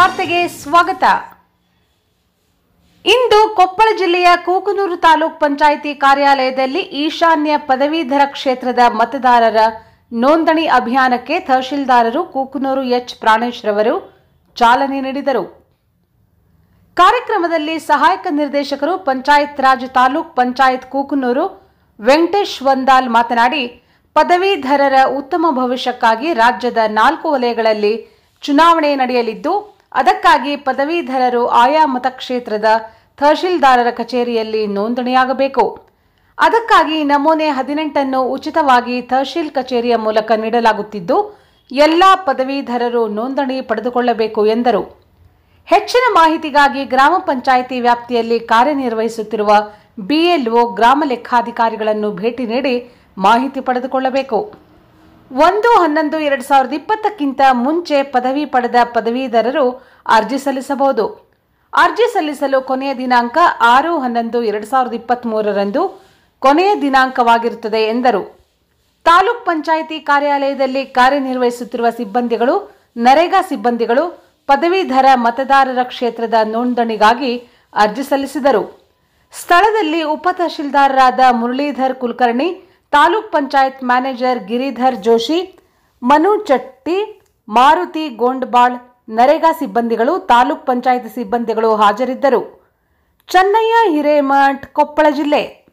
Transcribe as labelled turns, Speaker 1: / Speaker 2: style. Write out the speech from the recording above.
Speaker 1: ವಾರ್ತೆಗೆ ಸ್ವಾಗತ ಇಂದು ಕೊಪ್ಪಳ ಜಿಲ್ಲೆಯ ಕೂಕನೂರು ತಾಲೂಕ್ ಪಂಚಾಯಿತಿ ಕಾರ್ಯಾಲಯದಲ್ಲಿ ಈಶಾನ್ಯ ಪದವೀಧರ ಕ್ಷೇತ್ರದ ಮತದಾರರ ನೋಂದಣಿ ಅಭಿಯಾನಕ್ಕೆ ತಹಶೀಲ್ದಾರರು ಕೂಕನೂರು ಎಚ್ ಪ್ರಾಣೇಶ್ ರವರು ಚಾಲನೆ ನೀಡಿದರು ಕಾರ್ಯಕ್ರಮದಲ್ಲಿ ಸಹಾಯಕ ನಿರ್ದೇಶಕರು ಪಂಚಾಯತ್ ರಾಜ್ ತಾಲೂಕ್ ಪಂಚಾಯತ್ ಕೂಕನೂರು ವೆಂಕಟೇಶ್ ವಂದಾಲ್ ಮಾತನಾಡಿ ಪದವೀಧರರ ಉತ್ತಮ ಭವಿಷ್ಯಕ್ಕಾಗಿ ರಾಜ್ಯದ ನಾಲ್ಕು ವಲಯಗಳಲ್ಲಿ ಚುನಾವಣೆ ನಡೆಯಲಿದ್ದು ಅದಕ್ಕಾಗಿ ಪದವೀಧರರು ಆಯಾ ಮತಕ್ಷೇತ್ರದ ತಹಶೀಲ್ದಾರರ ಕಚೇರಿಯಲ್ಲಿ ನೋಂದಣಿಯಾಗಬೇಕು ಅದಕ್ಕಾಗಿ ನಮೂನೆ ಹದಿನೆಂಟನ್ನು ಉಚಿತವಾಗಿ ತಹಶೀಲ್ ಕಚೇರಿಯ ಮೂಲಕ ನೀಡಲಾಗುತ್ತಿದ್ದು ಎಲ್ಲಾ ಪದವೀಧರರು ನೋಂದಣಿ ಪಡೆದುಕೊಳ್ಳಬೇಕು ಎಂದರು ಹೆಚ್ಚಿನ ಮಾಹಿತಿಗಾಗಿ ಗ್ರಾಮ ಪಂಚಾಯಿತಿ ವ್ಯಾಪ್ತಿಯಲ್ಲಿ ಕಾರ್ಯನಿರ್ವಹಿಸುತ್ತಿರುವ ಬಿಎಲ್ಒ ಗ್ರಾಮ ಲೆಕ್ಕಾಧಿಕಾರಿಗಳನ್ನು ಭೇಟಿ ನೀಡಿ ಮಾಹಿತಿ ಪಡೆದುಕೊಳ್ಳಬೇಕು ಒಂದು ಹನ್ನೊಂದು ಎರಡು ಸಾವಿರದ ಇಪ್ಪತ್ತಕ್ಕಿಂತ ಮುಂಚೆ ಪದವಿ ಪಡೆದ ಪದವೀಧರರು ಅರ್ಜಿ ಸಲ್ಲಿಸಬಹುದು ಅರ್ಜಿ ಸಲ್ಲಿಸಲು ಕೊನೆಯ ದಿನಾಂಕ ಆರು ಹನ್ನೊಂದು ಎರಡು ಸಾವಿರದ ಇಪ್ಪತ್ತ್ಮೂರರಂದು ಕೊನೆಯ ದಿನಾಂಕವಾಗಿರುತ್ತದೆ ಎಂದರು ತಾಲೂಕ್ ಪಂಚಾಯಿತಿ ಕಾರ್ಯಾಲಯದಲ್ಲಿ ಕಾರ್ಯನಿರ್ವಹಿಸುತ್ತಿರುವ ಸಿಬ್ಬಂದಿಗಳು ನರೇಗಾ ಸಿಬ್ಬಂದಿಗಳು ಪದವೀಧರ ಮತದಾರರ ಕ್ಷೇತ್ರದ ನೋಂದಣಿಗಾಗಿ ಅರ್ಜಿ ಸಲ್ಲಿಸಿದರು ಸ್ಥಳದಲ್ಲಿ ಉಪ ತಹಶೀಲ್ದಾರರಾದ ಮುರಳೀಧರ್ ಕುಲಕರ್ಣಿ ತಾಲೂಕ್ ಪಂಚಾಯತ್ ಮ್ಯಾನೇಜರ್ ಗಿರಿಧರ್ ಜೋಶಿ ಮನು ಚಟ್ಟಿ ಮಾರುತಿ ಗೋಂಡ್ಬಾಳ್ ನರೇಗಾ ಸಿಬ್ಬಂದಿಗಳು ತಾಲೂಕ್ ಪಂಚಾಯತ್ ಸಿಬ್ಬಂದಿಗಳು ಹಾಜರಿದ್ದರು ಚೆನ್ನಯ್ಯ ಹಿರೇಮಠ್ ಕೊಪ್ಪಳ ಜಿಲ್ಲೆ